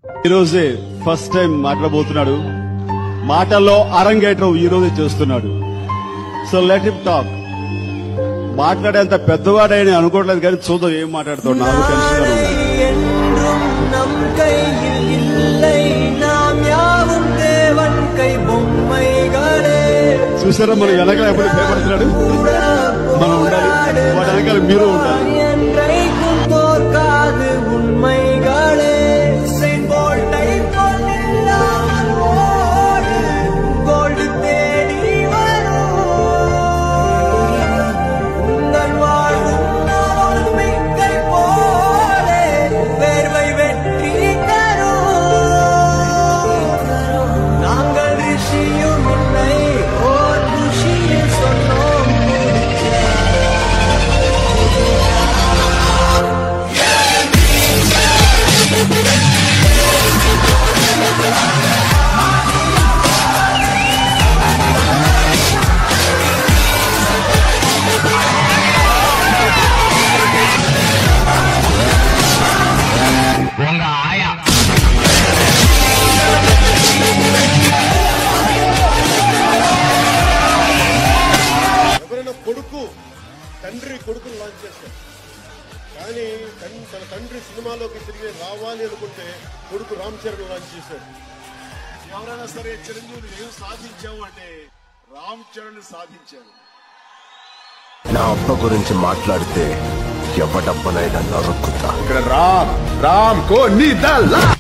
ఈ రోజే first time మాట్లాడబోతున్నాడు మాటల్లో అరంగేట్రం ఈ రోజే చేస్తున్నాడు సో లెట్ హిమ్ టాక్ మాట్లాడేంత పెద్దవాడని అనుకోవట్లేదు కానీ చూద్దాం ఏం మాట్లాడుతాడు నాకు టెన్షన్ என்றும் நம் கையில் இல்லை நாம் யாவும் தேவன் கை பொம்மைகளே చూసారా మనం వెనకాల ఎప్పుడు భయపడుతున్నాడు మనం ఉండాలి వాడి వెనకాల మీరు ఉండాలి என்றைக்கும் தோற்காது உண்மைகளே செங்கோட்டை கொண்டில்லாமல் ஓடு கோல்டு தேடி வரும் உங்கள் வாழ்வும் நம்பிக்கை போலே வேர்வை வெற்றி தரும் நாங்கள் ரிஷியும் இல்லை ஓர் ருஷியில் சொன்னோம் ఎవరైనా కొడుకు తండ్రి కొడుకును లాంచ్ చేస్తారు కానీ తన్- తన తండ్రి సినిమాలోకి తిరిగి రావాలి అనుకుంటే కొడుకు రామ్ చరణ్ లాంచ్ చేశాడు ఎవరైనా సరే చిరంజీవి ఏం సాధించావు అంటే రామ్ చరణ్ సాధించారు నా అబ్బ గురించి మాట్లాడితే ఎవడబ్బనైనా నరుక్కుతా ఇక్కడ రామ్ రామ్ కో నిదలా